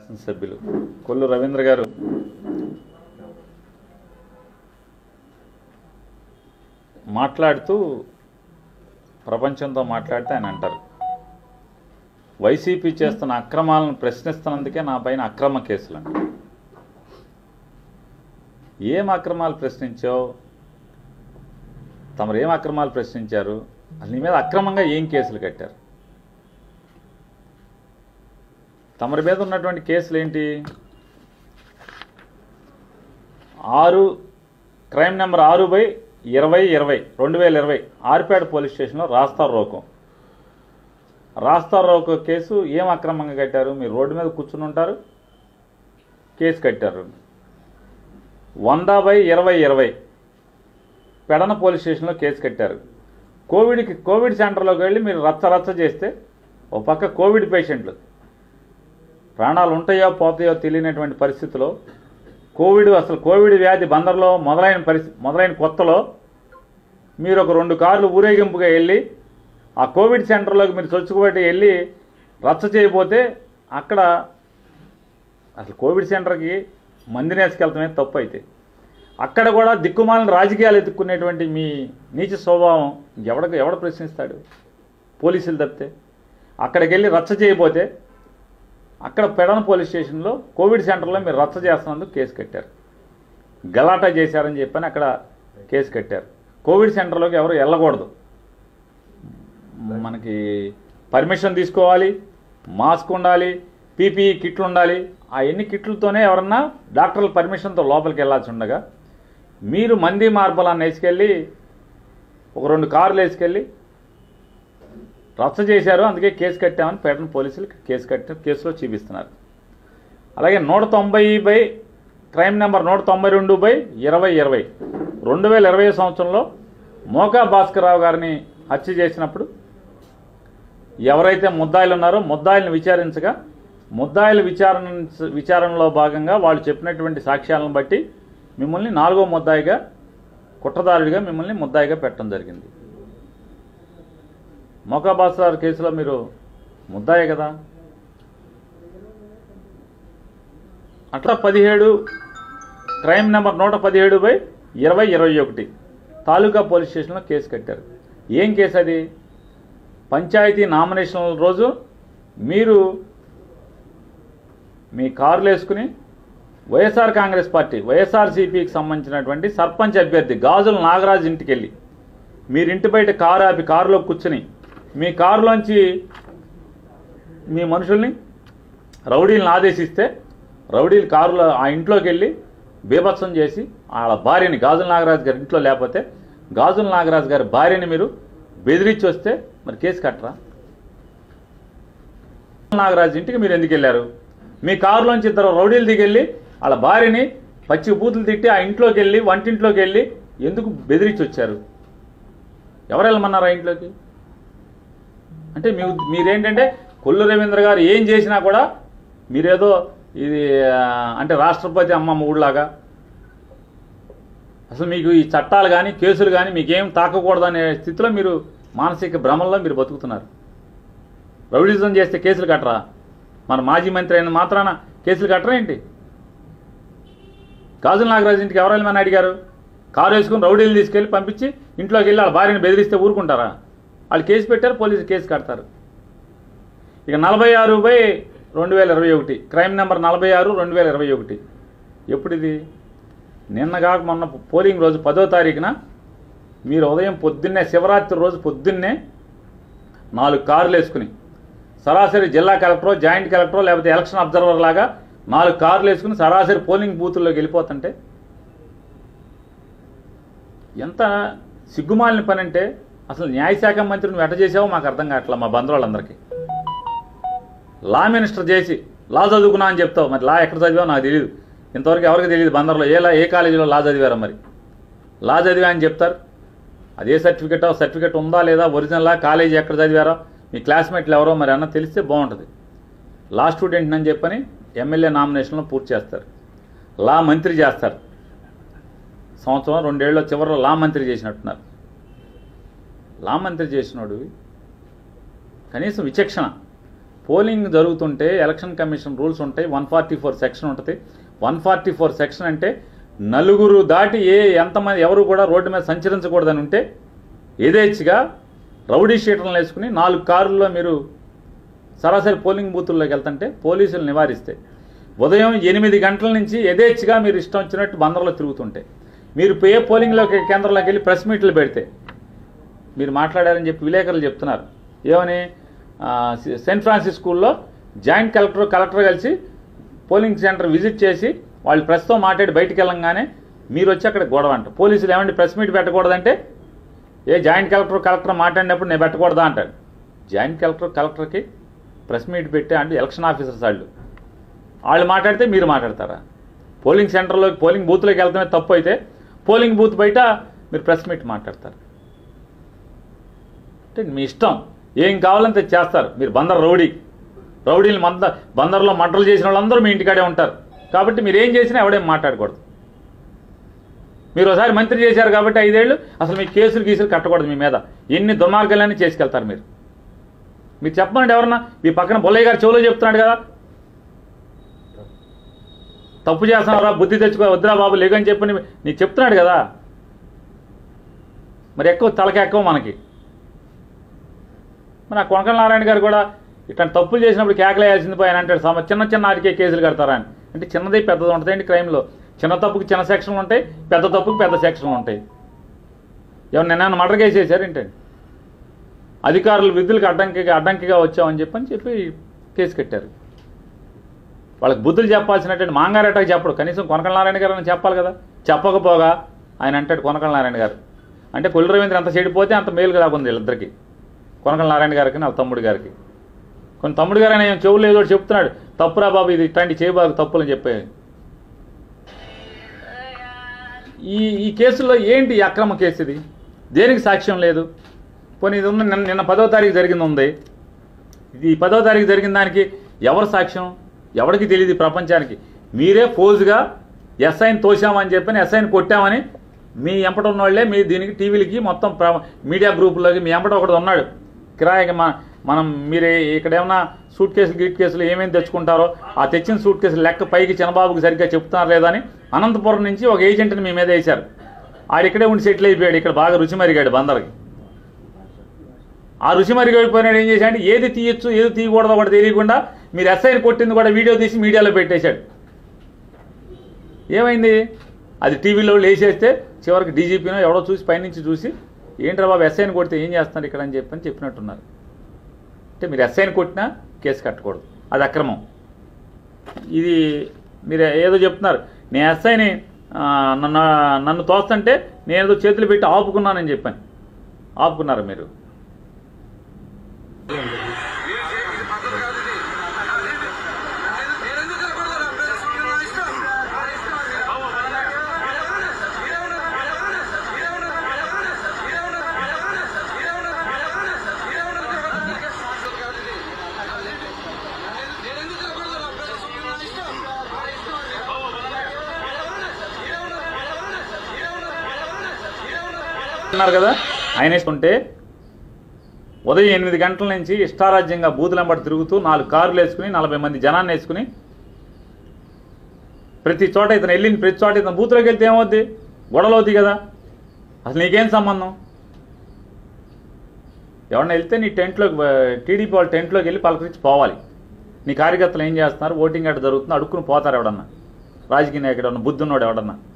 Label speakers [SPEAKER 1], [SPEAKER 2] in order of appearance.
[SPEAKER 1] శాసనసభ్యులు కొల్లు రవీంద్ర గారు మాట్లాడుతూ ప్రపంచంతో మాట్లాడితే ఆయన అంటారు వైసీపీ చేస్తున్న అక్రమాలను ప్రశ్నిస్తున్నందుకే నా పైన అక్రమ కేసులు అంట ఏం అక్రమాలు ప్రశ్నించావు తమరు ఏం అక్రమాలు ప్రశ్నించారు అసలు నీ మీద అక్రమంగా ఏం కేసులు కట్టారు తమరి మీద ఉన్నటువంటి కేసులు ఏంటి ఆరు క్రైమ్ నెంబర్ ఆరు బై ఇరవై ఇరవై రెండు వేల ఇరవై ఆర్పేట పోలీస్ స్టేషన్లో రాస్తా రోకం రాస్తా రోకో కేసు ఏం అక్రమంగా కట్టారు మీరు రోడ్డు మీద కూర్చుని ఉంటారు కేసు కట్టారు వంద బై ఇరవై ఇరవై పెడన పోలీస్ స్టేషన్లో కేసు కట్టారు కోవిడ్కి కోవిడ్ సెంటర్లోకి వెళ్ళి మీరు రచ్చ రచ్చ చేస్తే ఒక పక్క కోవిడ్ పేషెంట్లు ప్రాణాలు ఉంటాయో పోతాయో తెలియనటువంటి పరిస్థితిలో కోవిడ్ అసలు కోవిడ్ వ్యాధి బందర్లో మొదలైన పరిస్థితి మొదలైన కొత్తలో మీరు ఒక రెండు కార్లు ఊరేగింపుగా వెళ్ళి ఆ కోవిడ్ సెంటర్లోకి మీరు చొచ్చుకుబట్టి వెళ్ళి రచ్చ చేయబోతే అక్కడ అసలు కోవిడ్ సెంటర్కి మందిని వేసుకెళ్తామే తప్పు అయితే అక్కడ కూడా దిక్కుమాలిన రాజకీయాలు ఎత్తుక్కునేటువంటి మీ నీచ స్వభావం ఎవడ ఎవడ ప్రశ్నిస్తాడు పోలీసులు తప్పితే అక్కడికి వెళ్ళి రచ్చ చేయబోతే అక్కడ పెడన పోలీస్ స్టేషన్లో కోవిడ్ సెంటర్లో మీరు రచ్చ చేస్తున్నందుకు కేసు కట్టారు గలాటా చేశారని చెప్పని అక్కడ కేసు కట్టారు కోవిడ్ సెంటర్లోకి ఎవరు వెళ్ళకూడదు మనకి పర్మిషన్ తీసుకోవాలి మాస్క్ ఉండాలి పీపీఈ కిట్లు ఉండాలి ఆ ఎన్ని కిట్లతోనే ఎవరన్నా డాక్టర్ల పర్మిషన్తో లోపలికి వెళ్ళాల్సి ఉండగా మీరు మంది మార్బలాన్ని వేసుకెళ్ళి ఒక రెండు కార్లు వేసుకెళ్ళి రచ్చ చేశారు అందుకే కేసు కట్టామని పేటన పోలీసులు కేసు కట్టారు కేసులో చూపిస్తున్నారు అలాగే నూట తొంభై బై క్రైమ్ నెంబర్ నూట తొంభై రెండు బై ఇరవై ఇరవై రెండు వేల ఇరవై సంవత్సరంలో మోకా భాస్కర్రావు గారిని హత్య చేసినప్పుడు ఎవరైతే ముద్దాయిలు ఉన్నారో ముద్దాయిలను విచారించగా ముద్దాయిల విచారణ విచారణలో భాగంగా వాళ్ళు చెప్పినటువంటి సాక్ష్యాలను బట్టి మిమ్మల్ని నాలుగో ముద్దాయిగా కుట్రదారుడిగా మిమ్మల్ని ముద్దాయిగా పెట్టడం జరిగింది మోకాబాసార్ కేసులో మీరు ముద్దాయే కదా అట్లా పదిహేడు క్రైమ్ నెంబర్ నూట పదిహేడు బై ఇరవై ఇరవై ఒకటి తాలూకా పోలీస్ స్టేషన్లో కేసు కట్టారు ఏం కేసు అది పంచాయతీ నామినేషన్ల రోజు మీరు మీ కార్లు వేసుకుని వైఎస్ఆర్ కాంగ్రెస్ పార్టీ వైఎస్ఆర్సీపీకి సంబంధించినటువంటి సర్పంచ్ అభ్యర్థి గాజుల నాగరాజు ఇంటికి వెళ్ళి మీరు ఇంటి బయట కారు ఆపి కారులో కూర్చుని మీ కారులోంచి మీ మనుషుల్ని రౌడీలను ఆదేశిస్తే రౌడీలు కారులో ఆ ఇంట్లోకి వెళ్ళి బీభత్సం చేసి వాళ్ళ భార్యని గాజుల నాగరాజు గారి ఇంట్లో లేకపోతే గాజుల నాగరాజు గారి భార్యని మీరు బెదిరించి వస్తే మరి కేసు కట్టరా నాగరాజు ఇంటికి మీరు ఎందుకు వెళ్ళారు మీ కారులోంచి ఇద్దరు రౌడీలు దిగెళ్ళి వాళ్ళ భార్యని పచ్చి బూతులు తిట్టి ఆ ఇంట్లోకి వెళ్ళి వంటింట్లోకి వెళ్ళి ఎందుకు బెదిరించి వచ్చారు ఎవరు వెళ్ళమన్నారు ఆ ఇంట్లోకి అంటే మీ ఉద్- మీరేంటంటే కొల్లు రవీంద్ర గారు ఏం చేసినా కూడా మీరేదో ఇది ఆ, అంటే రాష్ట్రపతి అమ్మమ్మ ఊళ్ళలాగా అసలు మీకు ఈ చట్టాలు కానీ కేసులు కానీ మీకేం తాకకూడదు అనే స్థితిలో మీరు మానసిక భ్రమంలో మీరు బతుకుతున్నారు రౌడిజం చేస్తే కేసులు కట్టరా మన మాజీ మంత్రి అయిన మాత్రాన కేసులు కట్టరా ఏంటి గాజుల నాగరాజు ఇంటికి ఎవరు వెళ్ళమని అడిగారు కారు వేసుకుని రౌడీలు తీసుకెళ్ళి పంపించి ఇంట్లోకి వెళ్ళి వాళ్ళ భార్యని బెదిరిస్తే ఊరుకుంటారా వాళ్ళు కేసు పెట్టారు పోలీసు కేసు కడతారు ఇక నలభై ఆరు బై రెండు వేల ఇరవై ఒకటి క్రైమ్ నెంబర్ నలభై ఆరు రెండు వేల ఇరవై ఒకటి ఎప్పుడు ఇది నిన్న కాక మొన్న పోలింగ్ రోజు పదో తారీఖున మీరు ఉదయం పొద్దున్నే శివరాత్రి రోజు పొద్దున్నే నాలుగు కార్లు వేసుకుని సరాసరి జిల్లా కలెక్టరో జాయింట్ కలెక్టరో లేకపోతే ఎలక్షన్ అబ్జర్వర్ లాగా నాలుగు కార్లు వేసుకుని సరాసరి పోలింగ్ బూతుల్లోకి వెళ్ళిపోతుంటే ఎంత సిగ్గుమాలిన పని అంటే అసలు న్యాయశాఖ మంత్రి నువ్వు ఎట చేసావో మాకు అర్థం కావట్లా మా బంధువులందరికీ లా మినిస్టర్ చేసి లా చదువుకున్నా అని చెప్తావు మరి లా ఎక్కడ చదివావు నాకు తెలియదు ఇంతవరకు ఎవరికి తెలియదు బందర్లో ఏ లా ఏ కాలేజీలో లా చదివారో మరి లా చదివా అని చెప్తారు అదే సర్టిఫికెట్ సర్టిఫికెట్ ఉందా లేదా ఒరిజినల్ లా కాలేజీ ఎక్కడ చదివారో మీ క్లాస్మేట్లు ఎవరో మరి అన్న తెలిస్తే బాగుంటుంది లా స్టూడెంట్ అని చెప్పని ఎమ్మెల్యే నామినేషన్లో పూర్తి చేస్తారు లా మంత్రి చేస్తారు సంవత్సరం రెండేళ్ళ చివరిలో లా మంత్రి చేసినట్టున్నారు లా మంత్రి చేసినోడు కనీసం విచక్షణ పోలింగ్ జరుగుతుంటే ఎలక్షన్ కమిషన్ రూల్స్ ఉంటాయి వన్ ఫార్టీ ఫోర్ సెక్షన్ ఉంటుంది వన్ ఫార్టీ ఫోర్ సెక్షన్ అంటే నలుగురు దాటి ఏ ఎంతమంది ఎవరు కూడా రోడ్డు మీద సంచరించకూడదని ఉంటే యథేచ్ఛగా రౌడీ షీటర్లను వేసుకుని నాలుగు కారుల్లో మీరు సరాసరి పోలింగ్ బూతుల్లోకి వెళ్తుంటే పోలీసులు నివారిస్తే ఉదయం ఎనిమిది గంటల నుంచి యథేచ్ఛగా మీరు ఇష్టం వచ్చినట్టు బందర్లో తిరుగుతుంటే మీరు ఏ పోలింగ్లోకి కేంద్రంలోకి వెళ్ళి ప్రెస్ మీట్లు పెడితే మీరు మాట్లాడారని చెప్పి విలేకరులు చెప్తున్నారు ఏమని ఆ, సె- సెయింట్ ఫ్రాన్సిస్ స్కూల్లో జాయింట్ కలెక్టర్ కలెక్టర్ కలిసి పోలింగ్ సెంటర్ విజిట్ చేసి వాళ్ళు ప్రెస్తో మాట్లాడి బయటికి వెళ్ళంగానే మీరు వచ్చి అక్కడ గొడవ అంట పోలీసులు ఏమంటే ప్రెస్ మీట్ పెట్టకూడదంటే ఏ జాయింట్ కలెక్టర్ కలెక్టర్ మాట్లాడినప్పుడు నేను పెట్టకూడదా అంటాడు జాయింట్ కలెక్టర్ కలెక్టర్కి ప్రెస్ మీట్ పెట్టే అంటే ఎలక్షన్ ఆఫీసర్స్ వాళ్ళు వాళ్ళు మాట్లాడితే మీరు మాట్లాడతారా పోలింగ్ సెంటర్లోకి పోలింగ్ బూత్లోకి వెళ్తమే తప్పు అయితే పోలింగ్ బూత్ బయట మీరు ప్రెస్ మీట్ మాట్లాడతారు అంటే మీ ఇష్టం ఏం కావాలంటే చేస్తారు మీరు బందర్ రౌడీ రౌడీలు మంద బందర్లో మంటలు చేసిన వాళ్ళందరూ మీ ఇంటికాడే ఉంటారు కాబట్టి మీరు ఏం చేసినా ఎవడేం మాట్లాడకూడదు మీరు ఒకసారి మంత్రి చేశారు కాబట్టి ఐదేళ్ళు అసలు మీ కేసులు గీసులు కట్టకూడదు మీ మీద ఎన్ని దుర్మార్గాలన్నీ చేసుకెళ్తారు మీరు మీరు చెప్పమండి ఎవరన్నా మీ పక్కన బొల్లయ్య గారు చెవులో చెప్తున్నాడు కదా తప్పు చేస్తున్నారా బుద్ధి తెచ్చుకో వద్దురా బాబు లేకని చెప్పని నీకు చెప్తున్నాడు కదా మరి ఎక్కువ తలకి ఎక్కువ మనకి మన కొనకల నారాయణ గారు కూడా ఇట్లాంటి తప్పులు చేసినప్పుడు కేకలేయాల్సింది పోయి అని అంటాడు సమ చిన్న చిన్న ఆటికే కేసులు కడతారా అని అంటే చిన్నది పెద్దది ఉంటుంది ఏంటి క్రైమ్లో చిన్న తప్పుకి చిన్న సెక్షన్లు ఉంటాయి పెద్ద తప్పుకి పెద్ద సెక్షన్లు ఉంటాయి ఎవరు నిన్న మర్డర్ కేసు వేశారు ఏంటండి అధికారులు విధులకు అడ్డంకిగా అడ్డంకిగా వచ్చామని చెప్పని చెప్పి కేసు కట్టారు వాళ్ళకి బుద్ధులు చెప్పాల్సినటువంటి మాంగారెట్టకి చెప్పడు కనీసం కొనకల నారాయణ గారు అని చెప్పాలి కదా చెప్పకపోగా ఆయన అంటాడు కొనకల నారాయణ గారు అంటే కొల్లు రవీంద్ర ఎంత చెడిపోతే అంత మేలు కాకుంది వీళ్ళిద్దరికి కొనకల నారాయణ గారికి వాళ్ళ తమ్ముడి గారికి కొన్ని తమ్ముడు గారు ఆయన చెవులు ఏదో ఒకటి చెప్తున్నాడు తప్పురా బాబు ఇది ఇట్లాంటి చేయబాకు తప్పులు అని చెప్పే ఈ ఈ కేసులో ఏంటి ఈ అక్రమ కేసు ఇది దేనికి సాక్ష్యం లేదు పోనీ ఇది ఉంది నిన్న నిన్న పదో తారీఖు జరిగింది ఉంది ఇది ఈ పదో తారీఖు జరిగిన దానికి ఎవరు సాక్ష్యం ఎవరికి తెలియదు ఈ ప్రపంచానికి మీరే ఫోజుగా ఎస్ఐని తోసామని చెప్పని ఎస్ఐని కొట్టామని మీ ఎంపట ఉన్నోళ్ళే మీ దీనికి టీవీలకి మొత్తం ప్ర- మీడియా గ్రూపుల్లోకి మీ ఎంపట ఒకడు ఉన్నాడు కిరాయికి మన మనం మీరు ఇక్కడ ఏమైనా సూట్ కేసులు గీట్ కేసులు ఏమేమి తెచ్చుకుంటారో ఆ తెచ్చిన సూట్ కేసులు లెక్క పైకి చిన్నబాబుకి సరిగ్గా చెప్తున్నారు లేదా అని అనంతపురం నుంచి ఒక ఏజెంట్ని మీ మీద వేశారు ఆడిక్కడే ఉండి సెటిల్ అయిపోయాడు ఇక్కడ బాగా రుచి మరిగాడు బందర్కి ఆ రుచి మరిగిపోయినాడు ఏం చేశాడు ఏది తీయొచ్చు ఏది తీయకూడదో కూడా తెలియకుండా మీరు ఎస్ఐని కొట్టింది కూడా వీడియో తీసి మీడియాలో పెట్టేశాడు ఏమైంది అది టీవీలో లేచేస్తే చివరికి డీజీపీనో ఎవడో చూసి పైనుంచి చూసి ఏంట్రా బాబు ఎస్ఐని కొడితే ఏం చేస్తున్నారు ఇక్కడ అని చెప్పని చెప్పినట్టున్నారు అంటే మీరు ఎస్ఐని కొట్టినా కేసు కట్టకూడదు అది అక్రమం ఇది మీరు ఏదో చెప్తున్నారు నేను ఎస్ఐని ఆ, నన్ను నన్ను తోస్తుంటే నేను ఏదో చేతులు పెట్టి ఆపుకున్నానని చెప్పాను ఆపుకున్నారు మీరు అన్నారు కదా ఆయన వేసుకుంటే ఉదయం ఎనిమిది గంటల నుంచి ఇష్టారాజ్యంగా బూతులంబడి తిరుగుతూ నాలుగు కార్లు వేసుకుని నలభై మంది జనాన్ని వేసుకుని ప్రతి చోట ఇతను వెళ్ళిన ప్రతి చోట ఇతను బూత్లోకి వెళ్తే ఏమవుద్ది గొడవలు అవుతాయి కదా అసలు నీకేం సంబంధం ఎవరన్నా వెళ్తే నీ టెంట్లోకి టీడీపీ వాళ్ళ టెంట్లోకి వెళ్ళి పలకరించి పోవాలి నీ కార్యకర్తలు ఏం చేస్తున్నారు ఓటింగ్ అట్ట జరుగుతుంది అడుక్కుని పోతారు ఎవడన్నా రాజకీయ నాయకుడు ఎవడన్నా బుద్ధి ఉన్నాడు ఎవడన్నా